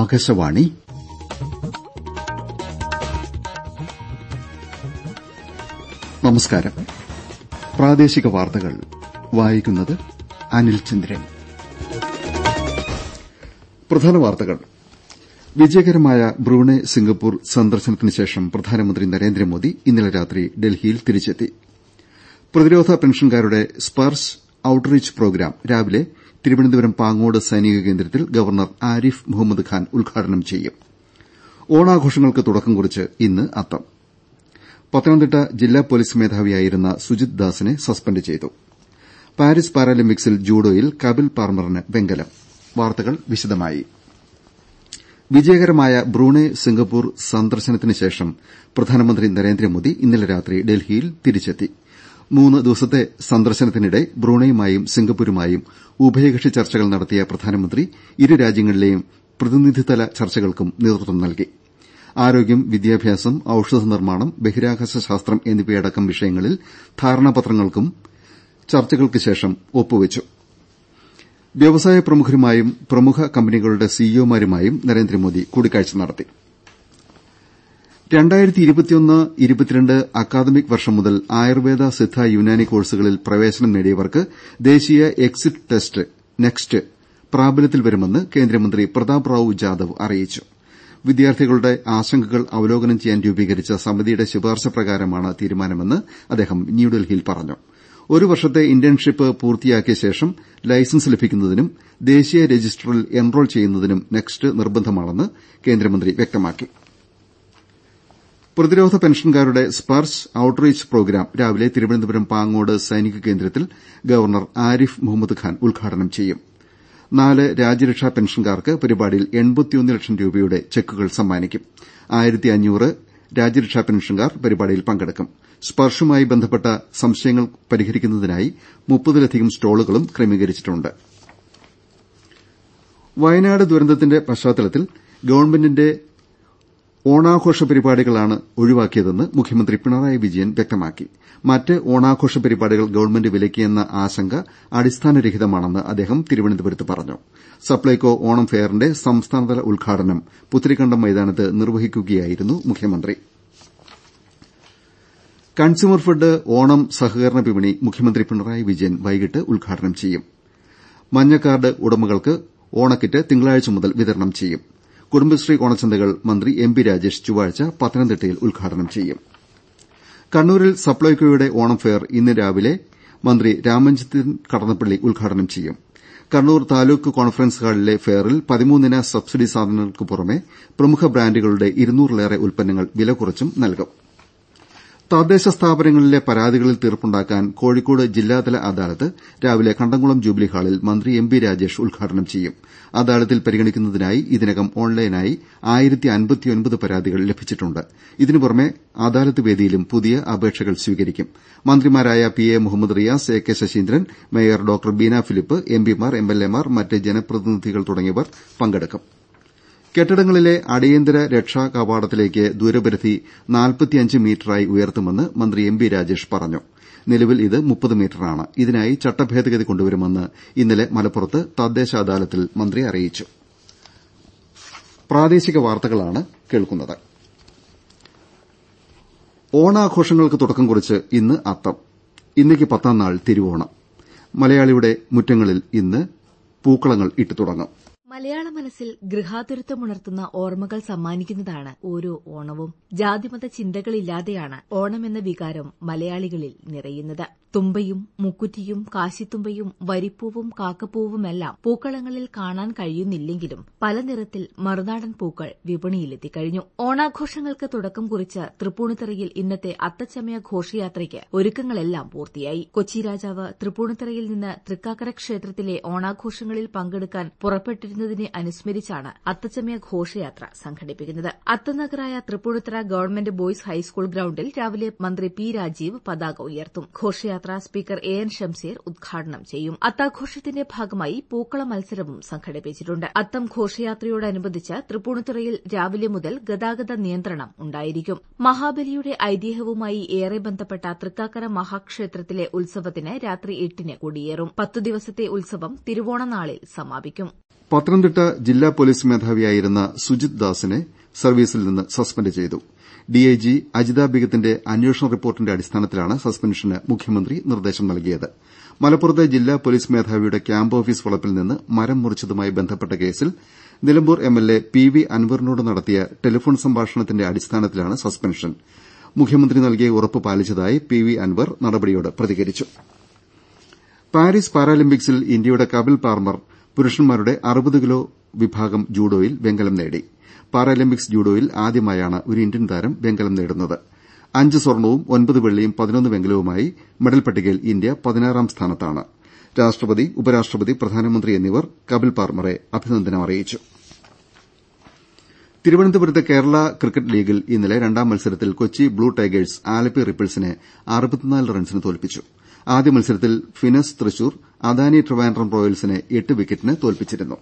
ആകാശവാണി നമസ്കാരം പ്രാദേശിക വാർത്തകൾ വായിക്കുന്നത് അനിൽ ചന്ദ്രൻ പ്രധാന വാർത്തകൾ വിജയകരമായ ബ്രൂണെ സിംഗപ്പൂർ സന്ദർശനത്തിന് ശേഷം പ്രധാനമന്ത്രി നരേന്ദ്രമോദി ഇന്നലെ രാത്രി ഡൽഹിയിൽ തിരിച്ചെത്തി പ്രതിരോധ പെൻഷൻകാരുടെ സ്പർശ് ഔട്ട്റീച്ച് പ്രോഗ്രാം രാവിലെ തിരുവനന്തപുരം പാങ്ങോട് സൈനിക കേന്ദ്രത്തിൽ ഗവർണർ ആരിഫ് മുഹമ്മദ് ഖാൻ ഉദ്ഘാടനം ചെയ്യും ഓണാഘോഷങ്ങൾക്ക് തുടക്കം കുറിച്ച് ഇന്ന് അത്തം പത്തനംതിട്ട ജില്ലാ പൊലീസ് മേധാവിയായിരുന്ന സുജിത് ദാസിനെ സസ്പെൻഡ് ചെയ്തു പാരീസ് പാരാലിമ്പിക്സിൽ ജൂഡോയിൽ കപിൽ പാർമറിന് വെങ്കലം വാർത്തകൾ വിശദമായി വിജയകരമായ ബ്രൂണെ സിംഗപ്പൂർ സന്ദർശനത്തിന് ശേഷം പ്രധാനമന്ത്രി നരേന്ദ്രമോദി ഇന്നലെ രാത്രി ഡൽഹിയിൽ തിരിച്ചെത്തി മൂന്ന് ദിവസത്തെ സന്ദർശനത്തിനിടെ ബ്രൂണയുമായും സിംഗപ്പൂരുമായും ഉഭയകക്ഷി ചർച്ചകൾ നടത്തിയ പ്രധാനമന്ത്രി ഇരു രാജ്യങ്ങളിലെയും പ്രതിനിധിതല ചർച്ചകൾക്കും നേതൃത്വം നൽകി ആരോഗ്യം വിദ്യാഭ്യാസം ഔഷധ നിർമ്മാണം ബഹിരാകാശ ശാസ്ത്രം എന്നിവയടക്കം വിഷയങ്ങളിൽ ധാരണാപത്രങ്ങൾക്കും ചർച്ചകൾക്ക് ശേഷം ഒപ്പുവച്ചു വ്യവസായ പ്രമുഖരുമായും പ്രമുഖ കമ്പനികളുടെ സിഇഒമാരുമായും നരേന്ദ്രമോദി കൂടിക്കാഴ്ച നടത്തി അക്കാദമിക് വർഷം മുതൽ ആയുർവേദ സിദ്ധ യുനാനി കോഴ്സുകളിൽ പ്രവേശനം നേടിയവർക്ക് ദേശീയ എക്സിറ്റ് ടെസ്റ്റ് നെക്സ്റ്റ് പ്രാബല്യത്തിൽ വരുമെന്ന് കേന്ദ്രമന്ത്രി പ്രതാപ് റാവു ജാദവ് അറിയിച്ചു വിദ്യാർത്ഥികളുടെ ആശങ്കകൾ അവലോകനം ചെയ്യാൻ രൂപീകരിച്ച സമിതിയുടെ ശുപാർശ പ്രകാരമാണ് തീരുമാനമെന്ന് അദ്ദേഹം ന്യൂഡൽഹിയിൽ പറഞ്ഞു ഒരു വർഷത്തെ ഇന്റേൺഷിപ്പ് പൂർത്തിയാക്കിയ ശേഷം ലൈസൻസ് ലഭിക്കുന്നതിനും ദേശീയ രജിസ്റ്ററിൽ എൻറോൾ ചെയ്യുന്നതിനും നെക്സ്റ്റ് നിർബന്ധമാണെന്ന് കേന്ദ്രമന്ത്രി വ്യക്തമാക്കി പ്രതിരോധ പെൻഷൻകാരുടെ സ്പർശ് ഔട്ട്റീച്ച് പ്രോഗ്രാം രാവിലെ തിരുവനന്തപുരം പാങ്ങോട് സൈനിക കേന്ദ്രത്തിൽ ഗവർണർ ആരിഫ് മുഹമ്മദ് ഖാൻ ഉദ്ഘാടനം ചെയ്യും നാല് രാജ്യരക്ഷാ പെൻഷൻകാർക്ക് പരിപാടിയിൽ ലക്ഷം രൂപയുടെ ചെക്കുകൾ സമ്മാനിക്കും രാജ്യരക്ഷാ പെൻഷൻകാർ പരിപാടിയിൽ പങ്കെടുക്കും സ്പർശുമായി ബന്ധപ്പെട്ട സംശയങ്ങൾ പരിഹരിക്കുന്നതിനായി മുപ്പതിലധികം സ്റ്റോളുകളും ക്രമീകരിച്ചിട്ടുണ്ട് വയനാട് ദുരന്തത്തിന്റെ പശ്ചാത്തലത്തിൽ ഗവൺമെന്റിന്റെ ഓണാഘോഷ പരിപാടികളാണ് ഒഴിവാക്കിയതെന്ന് മുഖ്യമന്ത്രി പിണറായി വിജയൻ വ്യക്തമാക്കി മറ്റ് ഓണാഘോഷ പരിപാടികൾ ഗവൺമെന്റ് വിലക്കിയെന്ന ആശങ്ക അടിസ്ഥാനരഹിതമാണെന്ന് അദ്ദേഹം തിരുവനന്തപുരത്ത് പറഞ്ഞു സപ്ലൈകോ ഓണം ഫെയറിന്റെ സംസ്ഥാനതല ഉദ്ഘാടനം പുത്തരിക്കണ്ടം മൈതാനത്ത് നിർവഹിക്കുകയായിരുന്നു മുഖ്യമന്ത്രി കൺസ്യൂമർ ഫെഡ് ഓണം സഹകരണ വിപണി മുഖ്യമന്ത്രി പിണറായി വിജയൻ വൈകിട്ട് ഉദ്ഘാടനം ചെയ്യും മഞ്ഞക്കാർഡ് ഉടമകൾക്ക് ഓണക്കിറ്റ് തിങ്കളാഴ്ച മുതൽ വിതരണം ചെയ്യും കുടുംബശ്രീ ഓണച്ചന്തകൾ മന്ത്രി എം പി രാജേഷ് ചൊവ്വാഴ്ച പത്തനംതിട്ടയിൽ ഉദ്ഘാടനം ചെയ്യും കണ്ണൂരിൽ സപ്ലൈകോയുടെ ഓണം ഫെയർ ഇന്ന് രാവിലെ മന്ത്രി രാമചന്ദ്രൻ കടന്നപ്പള്ളി ഉദ്ഘാടനം ചെയ്യും കണ്ണൂർ താലൂക്ക് കോൺഫറൻസ് ഹാളിലെ ഫെയറിൽ പതിമൂന്നിന സബ്സിഡി സാധനങ്ങൾക്ക് പുറമെ പ്രമുഖ ബ്രാൻഡുകളുടെ ഇരുന്നൂറിലേറെ ഉൽപ്പന്നങ്ങൾ വില കുറച്ചും നൽകും തദ്ദേശ സ്ഥാപനങ്ങളിലെ പരാതികളിൽ തീർപ്പുണ്ടാക്കാൻ കോഴിക്കോട് ജില്ലാതല അദാലത്ത് രാവിലെ കണ്ടംകുളം ജൂബിലി ഹാളിൽ മന്ത്രി എം പി രാജേഷ് ഉദ്ഘാടനം ചെയ്യും അദാലത്തിൽ പരിഗണിക്കുന്നതിനായി ഇതിനകം ഓൺലൈനായി പരാതികൾ ലഭിച്ചിട്ടുണ്ട് ഇതിനു പുറമെ അദാലത്ത് വേദിയിലും പുതിയ അപേക്ഷകൾ സ്വീകരിക്കും മന്ത്രിമാരായ P A Muhammad Riyas A K Saseendran mayor doctor Beena Philip എംപിമാർ എംഎൽഎമാർ മറ്റ് ജനപ്രതിനിധികൾ തുടങ്ങിയവർ പങ്കെടുക്കും കെട്ടിടങ്ങളിലെ അടിയന്തര രക്ഷാ കവാടത്തിലേക്ക് ദൂരപരിധി മീറ്ററായി ഉയർത്തുമെന്ന് മന്ത്രി എം ബി രാജേഷ് പറഞ്ഞു നിലവിൽ ഇത് മുപ്പത് മീറ്ററാണ് ഇതിനായി ചട്ടഭേദഗതി കൊണ്ടുവരുമെന്ന് ഇന്നലെ മലപ്പുറത്ത് തദ്ദേശ അദാലത്തിൽ മന്ത്രി അറിയിച്ചു ഓണാഘോഷങ്ങൾക്ക് തുടക്കം കുറിച്ച് ഇന്ന് അത്തം ഇന്നേക്ക് പത്താം നാൾ തിരുവോണം മലയാളിയുടെ മുറ്റങ്ങളിൽ ഇന്ന് പൂക്കളങ്ങൾ ഇട്ടുതുടങ്ങും മലയാള മനസ്സിൽ ഗൃഹാതുരത്വമുണർത്തുന്ന ഓർമ്മകൾ സമ്മാനിക്കുന്നതാണ് ഓരോ ഓണവും ജാതിമത ചിന്തകളില്ലാതെയാണ് ഓണമെന്ന വികാരം മലയാളികളിൽ നിറയുന്നത് തുമ്പയും മുക്കുറ്റിയും കാശിത്തുമ്പയും വരിപ്പൂവും കാക്കപ്പൂവുമെല്ലാം പൂക്കളങ്ങളിൽ കാണാൻ കഴിയുന്നില്ലെങ്കിലും പല നിറത്തിൽ മറുനാടൻ പൂക്കൾ വിപണിയിലെത്തിക്കഴിഞ്ഞു ഓണാഘോഷങ്ങൾക്ക് തുടക്കം കുറിച്ച് തൃപ്പൂണിത്തറയിൽ ഇന്നത്തെ അത്തച്ചമയ ഘോഷയാത്രയ്ക്ക് ഒരുക്കങ്ങളെല്ലാം പൂർത്തിയായി കൊച്ചി രാജാവ് തൃപ്പൂണിത്തറയിൽ നിന്ന് തൃക്കാക്കര ക്ഷേത്രത്തിലെ ഓണാഘോഷങ്ങളിൽ പങ്കെടുക്കാൻ പുറപ്പെട്ടിരുന്നതിനെ അനുസ്മരിച്ചാണ് അത്തച്ചമയ ഘോഷയാത്ര സംഘടിപ്പിക്കുന്നത് അത്തനഗറായ തൃപ്പൂണിത്തറ ഗവൺമെന്റ് ബോയ്സ് ഹൈസ്കൂൾ ഗ്രൌണ്ടിൽ രാവിലെ മന്ത്രി പി രാജീവ് പതാക ഉയർത്തും ഘോഷയാത്ര സ്പീക്കർ എ എൻ ഷംസീർ ഉദ്ഘാടനം ചെയ്യും അത്താഘോഷത്തിന്റെ ഭാഗമായി പൂക്കള മത്സരവും സംഘടിപ്പിച്ചിട്ടുണ്ട് അത്തം ഘോഷയാത്രയോടനുബന്ധിച്ച് തൃപ്പൂണിത്തുറയിൽ രാവിലെ മുതൽ ഗതാഗത നിയന്ത്രണം ഉണ്ടായിരിക്കും മഹാബലിയുടെ ഐതിഹ്യവുമായി ഏറെ ബന്ധപ്പെട്ട തൃക്കാക്കര മഹാക്ഷേത്രത്തിലെ ഉത്സവത്തിന് രാത്രി എട്ടിന് കൊടിയേറും പത്തു ദിവസത്തെ ഉത്സവം തിരുവോണനാളിൽ സമാപിക്കും പത്തനംതിട്ട ജില്ലാ പോലീസ് മേധാവിയായിരുന്ന സുജിത് ദാസിനെ സർവീസിൽ നിന്ന് സസ്പെൻഡ് ചെയ്തു ഡിഐജി അജിത ബീഗത്തിന്റെ അന്വേഷണ റിപ്പോർട്ടിന്റെ അടിസ്ഥാനത്തിലാണ് സസ്പെൻഷന് മുഖ്യമന്ത്രി നിർദ്ദേശം നൽകിയത് മലപ്പുറത്തെ ജില്ലാ പോലീസ് മേധാവിയുടെ ക്യാമ്പ് ഓഫീസ് വളപ്പിൽ നിന്ന് മരം മുറിച്ചതുമായി ബന്ധപ്പെട്ട കേസിൽ നിലമ്പൂർ എംഎൽഎ പി വി അൻവറിനോട് നടത്തിയ ടെലിഫോൺ സംഭാഷണത്തിന്റെ അടിസ്ഥാനത്തിലാണ് സസ്പെൻഷൻ മുഖ്യമന്ത്രി നൽകിയ ഉറപ്പ് പാലിച്ചതായി പി വി അൻവർ നടപടിയോട് പ്രതികരിച്ചു പാരീസ് പാരാലിമ്പിക്സിൽ ഇന്ത്യയുടെ കപിൽ പാർമർ പുരുഷന്മാരുടെ അറുപത് കിലോ വിഭാഗം ജൂഡോയിൽ വെങ്കലം നേടി പാരാലിമ്പിക്സ് ജൂഡോയിൽ ആദ്യമായാണ് ഒരു ഇന്ത്യൻ താരം വെങ്കലം നേടുന്നത് അഞ്ച് സ്വർണവും ഒൻപത് വെള്ളിയും പതിനൊന്ന് വെങ്കലവുമായി മെഡൽ പട്ടികയിൽ ഇന്ത്യ പതിനാറാം സ്ഥാനത്താണ് രാഷ്ട്രപതി ഉപരാഷ്ട്രപതി പ്രധാനമന്ത്രി എന്നിവർ കപിൽ പാർമറെ അഭിനന്ദനം അറിയിച്ചു തിരുവനന്തപുരത്ത് കേരള ക്രിക്കറ്റ് ലീഗിൽ ഇന്നലെ രണ്ടാം മത്സരത്തിൽ കൊച്ചി ബ്ലൂ ടൈഗേഴ്സ് ആലപ്പി റിപ്പിൾസിനെ റൺസിന് തോൽപ്പിച്ചു ആദ്യ മത്സരത്തിൽ ഫിനസ് തൃശൂർ അദാനി ട്രിവാൻഡ്രം റോയൽസിനെ എട്ട് വിക്കറ്റിന് തോൽപ്പിച്ചിരുന്നു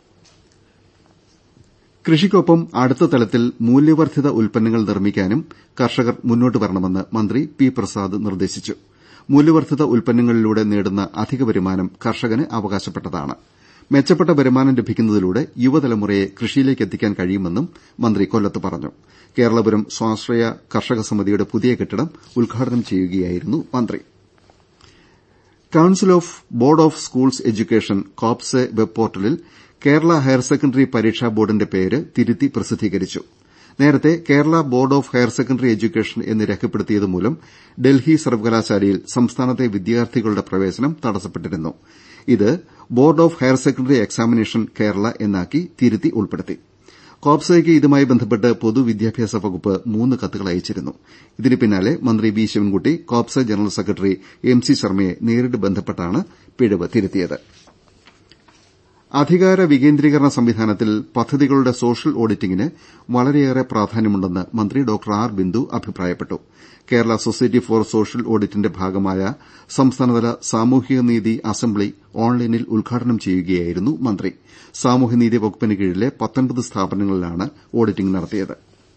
കൃഷിക്കൊപ്പം അടുത്ത തലത്തിൽ മൂല്യവർദ്ധിത ഉൽപ്പന്നങ്ങൾ നിർമ്മിക്കാനും കർഷകർ മുന്നോട്ട് വരണമെന്ന് മന്ത്രി പി പ്രസാദ് നിർദ്ദേശിച്ചു മൂല്യവർദ്ധിത ഉൽപ്പന്നങ്ങളിലൂടെ നേടുന്ന അധിക വരുമാനം കർഷകന് അവകാശപ്പെട്ടതാണ് മെച്ചപ്പെട്ട വരുമാനം ലഭിക്കുന്നതിലൂടെ യുവതലമുറയെ കൃഷിയിലേക്ക് എത്തിക്കാൻ കഴിയുമെന്നും മന്ത്രി കൊല്ലത്ത് പറഞ്ഞു കേരളപുരം സ്വാശ്രയ കർഷക സമിതിയുടെ പുതിയ കെട്ടിടം ഉദ്ഘാടനം ചെയ്യുകയായിരുന്നു മന്ത്രി council of board of schools education COBSE web പോർട്ടലിൽ കേരള ഹയർ സെക്കൻഡറി പരീക്ഷാ ബോർഡിന്റെ പേര് തിരുത്തി പ്രസിദ്ധീകരിച്ചു നേരത്തെ Kerala board of higher secondary education എന്ന് രേഖപ്പെടുത്തിയതുമൂലം ഡൽഹി സർവകലാശാലയിൽ സംസ്ഥാനത്തെ വിദ്യാർത്ഥികളുടെ പ്രവേശനം തടസ്സപ്പെട്ടിരുന്നു ഇത് board of higher secondary examination Kerala എന്നാക്കി തിരുത്തി ഉൾപ്പെടുത്തി കോപ്സയ്ക്ക് ഇതുമായി ബന്ധപ്പെട്ട് പൊതുവിദ്യാഭ്യാസ വകുപ്പ് മൂന്ന് കത്തുകൾ അയച്ചിരുന്നു ഇതിന് പിന്നാലെ മന്ത്രി V Sivankutty COBSE general secretary M C ശർമ്മയെ നേരിട്ട് ബന്ധപ്പെട്ടാണ് പിഴവ് തിരുത്തിയത് അധികാര വികേന്ദ്രീകരണ സംവിധാനത്തിൽ പദ്ധതികളുടെ സോഷ്യൽ ഓഡിറ്റിംഗിന് വളരെയേറെ പ്രാധാന്യമുണ്ടെന്ന് മന്ത്രി ഡോക്ടർ ആർ ബിന്ദു അഭിപ്രായപ്പെട്ടു കേരള സൊസൈറ്റി ഫോർ സോഷ്യൽ ഓഡിറ്റിന്റെ ഭാഗമായ സംസ്ഥാനതല സാമൂഹികനീതി അസംബ്ലി ഓൺലൈനിൽ ഉദ്ഘാടനം ചെയ്യുകയായിരുന്നു മന്ത്രി സാമൂഹ്യനീതി വകുപ്പിന് കീഴിലെ പത്തൊൻപത് സ്ഥാപനങ്ങളിലാണ് ഓഡിറ്റിംഗ് നടത്തിയത്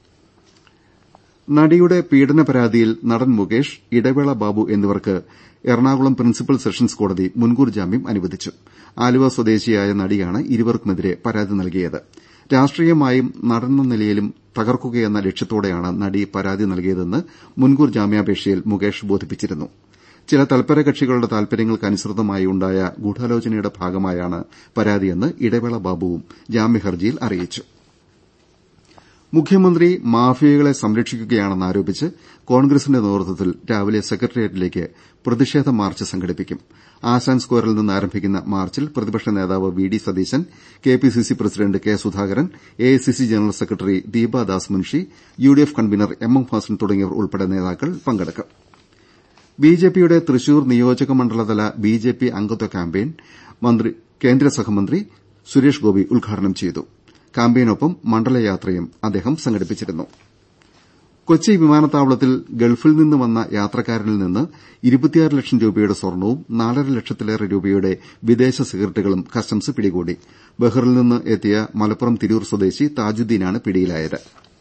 നടിയുടെ പീഡന പരാതിയിൽ നടൻ മുകേഷ് ഇടവേള ബാബു എന്നിവർക്ക് എറണാകുളം പ്രിൻസിപ്പൽ സെഷൻസ് കോടതി മുൻകൂർ ജാമ്യം അനുവദിച്ചു ആലുവ സ്വദേശിയായ നടിയാണ് ഇരുവർക്കുമെതിരെ പരാതി നൽകിയത് രാഷ്ട്രീയമായും നടനെന്ന നിലയിലും തകർക്കുകയെന്ന ലക്ഷ്യത്തോടെയാണ് നടി പരാതി നൽകിയതെന്ന് മുൻകൂർ ജാമ്യാപേക്ഷയിൽ മുകേഷ് ബോധിപ്പിച്ചിരുന്നു ചില തൽപര കക്ഷികളുടെ താൽപര്യങ്ങൾക്കനുസൃതമായി ഉണ്ടായ ഗൂഢാലോചനയുടെ ഭാഗമായാണ് പരാതിയെന്ന് ഇടവേള ബാബുവും ജാമ്യഹർജിയിൽ അറിയിച്ചു മുഖ്യമന്ത്രി മാഫിയകളെ സംരക്ഷിക്കുകയാണെന്നാരോപിച്ച് കോൺഗ്രസിന്റെ നേതൃത്വത്തിൽ രാവിലെ സെക്രട്ടേറിയറ്റിലേക്ക് പ്രതിഷേധ മാർച്ച് സംഘടിപ്പിക്കും ആശാൻ സ്ക്വയറിൽ നിന്ന് ആരംഭിക്കുന്ന മാർച്ചിൽ പ്രതിപക്ഷ നേതാവ് V D Satheesan KPCC president K Sudhakaran AICC general secretary Deepa Das Munshi UDF convener M M Hassan തുടങ്ങിയവർ ഉൾപ്പെടെ നേതാക്കൾ പങ്കെടുക്കും ബിജെപിയുടെ തൃശൂർ നിയോജക മണ്ഡലതല ബിജെപി അംഗത്വ ക്യാമ്പയിൻ കേന്ദ്ര സഹമന്ത്രി സുരേഷ് ഗോപി ഉദ്ഘാടനം ചെയ്തു ക്യാമ്പയിനൊപ്പം മണ്ഡലയാത്രയും അദ്ദേഹം സംഘടിപ്പിച്ചിരുന്നു കൊച്ചി വിമാനത്താവളത്തിൽ ഗൾഫിൽ നിന്ന് വന്ന യാത്രക്കാരനിൽ നിന്ന് ഇരുപത്തിയാറ് ലക്ഷം രൂപയുടെ സ്വർണവും നാലര ലക്ഷത്തിലേറെ രൂപയുടെ വിദേശ സിഗരറ്റുകളും കസ്റ്റംസ് പിടികൂടി ബഹ്റിൽ നിന്ന് എത്തിയ മലപ്പുറം തിരൂർ സ്വദേശി താജുദ്ദീനാണ് പിടിയിലായത്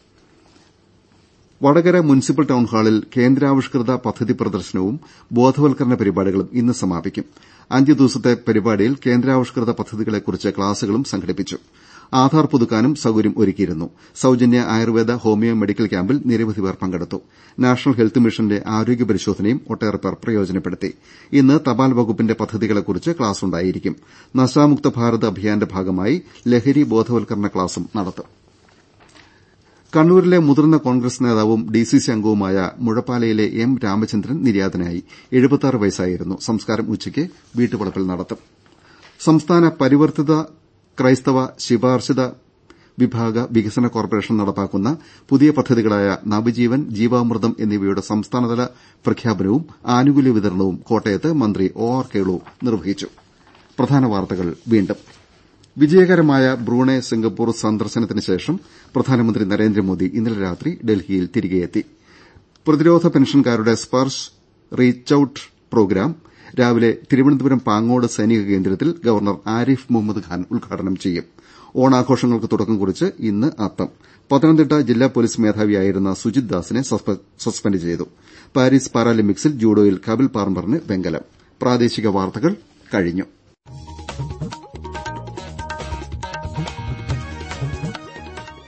വടകര മുനിസിപ്പൽ ടൌൺഹാളിൽ കേന്ദ്രാവിഷ്കൃത പദ്ധതി പ്രദർശനവും ബോധവൽക്കരണ പരിപാടികളും ഇന്ന് സമാപിക്കും അഞ്ച് ദിവസത്തെ പരിപാടിയിൽ കേന്ദ്രാവിഷ്കൃത പദ്ധതികളെക്കുറിച്ച് ക്ലാസുകളും സംഘടിപ്പിച്ചു ആധാർ പുതുക്കാനും സൌകര്യം ഒരുക്കിയിരുന്നു സൌജന്യ ആയുർവേദ ഹോമിയോ മെഡിക്കൽ ക്യാമ്പിൽ നിരവധി പേർ പങ്കെടുത്തു നാഷണൽ ഹെൽത്ത് മിഷന്റെ ആരോഗ്യ പരിശോധനയും ഒട്ടേറെ പേർ പ്രയോജനപ്പെടുത്തി ഇന്ന് തപാൽ വകുപ്പിന്റെ പദ്ധതികളെക്കുറിച്ച് ക്ലാസുണ്ടായിരിക്കും നശാമുക്ത ഭാരത് അഭിയാന്റെ ഭാഗമായി ലഹരി ബോധവൽക്കരണ ക്ലാസും നടത്തും കണ്ണൂരിലെ മുതിർന്ന കോൺഗ്രസ് നേതാവും ഡിസിസി അംഗവുമായ മുഴപ്പാലയിലെ എം രാമചന്ദ്രൻ നിര്യാതനായി വയസ്സായിരുന്നു സംസ്കാരം ഉച്ചയ്ക്ക് വീട്ടുവളപ്പിൽ നടത്തും സംസ്ഥാന പരിവർത്തിത ക്രൈസ്തവ ശിവാർച്ചിത വിഭാഗ വികസന കോർപ്പറേഷൻ നടപ്പാക്കുന്ന പുതിയ പദ്ധതികളായ നവജീവൻ ജീവാമൃതം എന്നിവയുടെ സംസ്ഥാനതല പ്രഖ്യാപനവും ആനുകൂല്യ വിതരണവും കോട്ടയത്ത് മന്ത്രി ഒ ആർ കേളു നിർവഹിച്ചു വിജയകരമായ ബ്രൂണെ സിംഗപ്പൂർ സന്ദർശനത്തിന് ശേഷം പ്രധാനമന്ത്രി നരേന്ദ്രമോദി ഇന്നലെ രാത്രി ഡൽഹിയിൽ തിരികെയെത്തി പ്രതിരോധ പെൻഷൻകാരുടെ സ്പർശ് റീച്ച് ഔട്ട് പ്രോഗ്രാം രാവിലെ തിരുവനന്തപുരം പാങ്ങോട് സൈനിക കേന്ദ്രത്തിൽ ഗവർണർ ആരിഫ് മുഹമ്മദ് ഖാൻ ഉദ്ഘാടനം ചെയ്യും ഓണാഘോഷങ്ങൾക്ക് തുടക്കം കുറിച്ച് ഇന്ന് അത്തം പത്തനംതിട്ട ജില്ലാ പോലീസ് മേധാവിയായിരുന്ന സുജിത് ദാസിനെ സസ്പെൻഡ് ചെയ്തു പാരീസ് പാരാലിമ്പിക്സിൽ ജൂഡോയിൽ കപിൽ പാർമറിന് വെങ്കലം